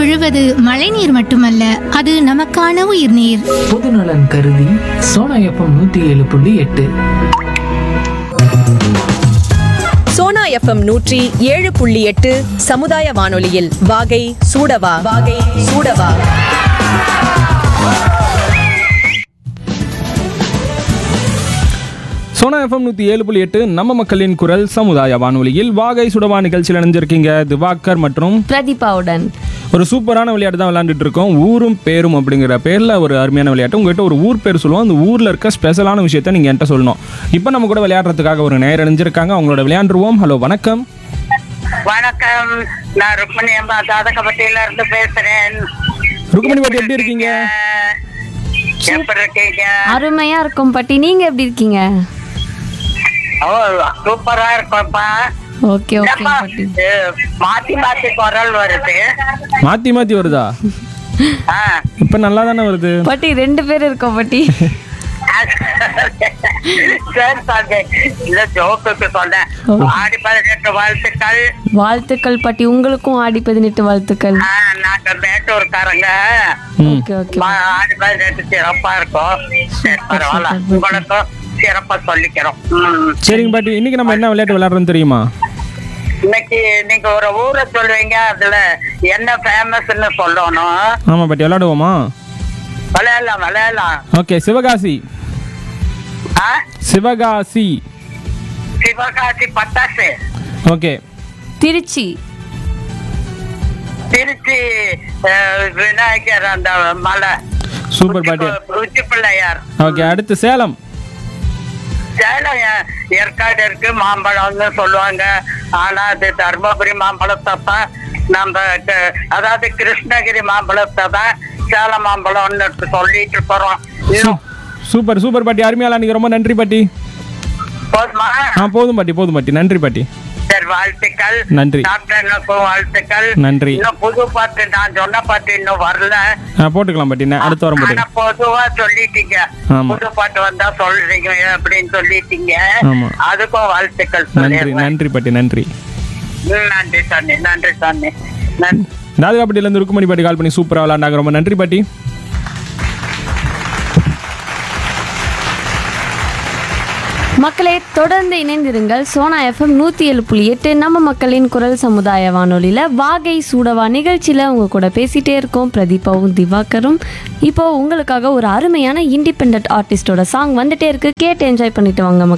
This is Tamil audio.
அழுவது மழைநீர் மட்டுமல்ல அது நமக்கான உயிர்நீர் பொதுநலன் கருதி சோனா எஃப்எம் நூத்தி ஏழு புள்ளி எட்டு சோனா எஃப்எம் நூற்றி ஏழு புள்ளி எட்டு சமுதாய வானொலியில் வாகை சூடவா வாகை சூடவா சோனா எஃப்எம் நூற்றி ஏழு புள்ளி எட்டு நம்ம மக்களின் குரல் சமுதாய வானொலியில் வாகை சுடவா நிகழ்ச்சியில் இணைஞ்சிருக்கீங்க திவாகர் மற்றும் பிரதீபாவுடன் ஒரு சூப்பரான விளையாட்டு தான் விளையாண்டுட்டு இருக்கோம் ஊரும் பேரும் அப்படிங்கிற பேரில் ஒரு அருமையான விளையாட்டு உங்ககிட்ட ஒரு ஊர் பேர் சொல்லுவோம் அந்த ஊரில் இருக்க ஸ்பெஷலான விஷயத்த நீங்கள் என்கிட்ட சொல்லணும் இப்போ நம்ம கூட விளையாடுறதுக்காக ஒரு நேரம் இணைஞ்சிருக்காங்க அவங்களோட விளையாண்டுருவோம் ஹலோ வணக்கம் வணக்கம் நான் ருக்மணி அம்மா தாதகப்பட்டியில இருந்து பேசுறேன் ருக்குமணி பாட்டி எப்படி இருக்கீங்க எப்படி இருக்கீங்க அருமையா இருக்கும் பாட்டி நீங்க எப்படி இருக்கீங்க ஓ சூப்பரா இருக்கோம்ப்பா ஓகே ஓகே என்னப்பா, பாட்டி இது மாத்தி மாத்தி குரல் வருது மாற்றி மாற்றி வருதா ஆ. இப்போ நல்லா தானே வருது பாட்டி ரெண்டு பேர் இருக்கோம் பாட்டி சரி சாமி இல்ல ஜோக்குக்கு சொன்னேன் ஆடி பதினெட்டு வாழ்த்துக்கள் வாழ்த்துக்கள் பாட்டி உங்களுக்கும் ஆடி பதினெட்டு வாழ்த்துக்கள் ஆ, நாங்க மேட்டூர்காரங்க ஓகே ஓகே மா- ஆடி பதினெட்டு சிறப்பா இருக்கும் சரி பரவாயில்ல உங்களுக்கும் சிறப்பா சொல்லிக்கிறோம் ம். சரிங்க பாட்டி இன்னைக்கு நம்ம என்ன விளையாட்டு விளையாடுறோம் தெரியுமா இன்னைக்கு நீங்க ஒரு ஊரை சொல்லுவீங்க அதுல என்ன ஃபேமஸ்னு சொல்லணும் ஆமாம் பாட்டி விளையாடுவோமா விளையாடலாம் விளையாடலாம் ஓகே சிவகாசி ஆ? சிவகாசி சிவகாசி பட்டாசு ஓகே திருச்சி திருச்சி அஹ், விநாயகர் அந்த மலை சூப்பர் பாட்டி உச்சி பிள்ளையார் ஓகே அடுத்து சேலம் சேலம் ஏ- ஏற்காடு இருக்கு மாம்பழம்னு சொல்லுவாங்க ஆனா அது தர்மபுரி மாம்பழத்தை தான் நம்ம க- அதாவது கிருஷ்ணகிரி மாம்பழத்தை தான் சேலம் மாம்பழம்னு சொல்லிட்டு இருக்கிறோம் இன்னும் சூப்பர் சூப்பர் பாட்டி அருமையாளா நீங்க ரொம்ப நன்றி பாட்டி போதுமா ஆ போதும் பாட்டி போதும் பாட்டி நன்றி பாட்டி சரி வாழ்த்துக்கள் நன்றி. டாக்டர்களுக்கும் வாழ்த்துக்கள் நன்றி. இன்னும் புது பாட்டு நான் சொன்ன பாட்டு இன்னும் வரல ஆ போட்டுக்கலாம் பாட்டி நான் அடுத்த வாரம் ஆனா போட்டுக்கலாம் பொதுவா சொல்லிட்டீங்க ஆமா. புது பாட்டு வந்தா சொல்றீங்க அப்படின்னு சொல்லிட்டீங்க ஆமா. அதுக்கும் வாழ்த்துக்கள் நன்றி சொல்லிடுறேன். நன்றி பாட்டி நன்றி ம், நன்றி சாமி நன்றி சாமி நன்றி தாதுகாப்பட்டியிலேருந்து ருக்குமணி பாட்டி கால் பண்ணி சூப்பராக விளாண்டாங்க ரொம்ப நன்றி பாட்டி மக்களே தொடர்ந்து இணைந்திருங்கள் சோனா எஃப்எம் நூற்றி ஏழு புள்ளி எட்டு நம்ம மக்களின் குரல் சமுதாய வானொலியில் வாகை சூடவா நிகழ்ச்சியில் உங்க கூட பேசிட்டே இருக்கோம் பிரதீபாவும் திவாகரும் இப்போ உங்களுக்காக ஒரு அருமையான இண்டிபெண்ட் ஆர்டிஸ்டோட சாங் வந்துட்டே இருக்கு கேட்டு என்ஜாய் பண்ணிட்டு வாங்க மக்களே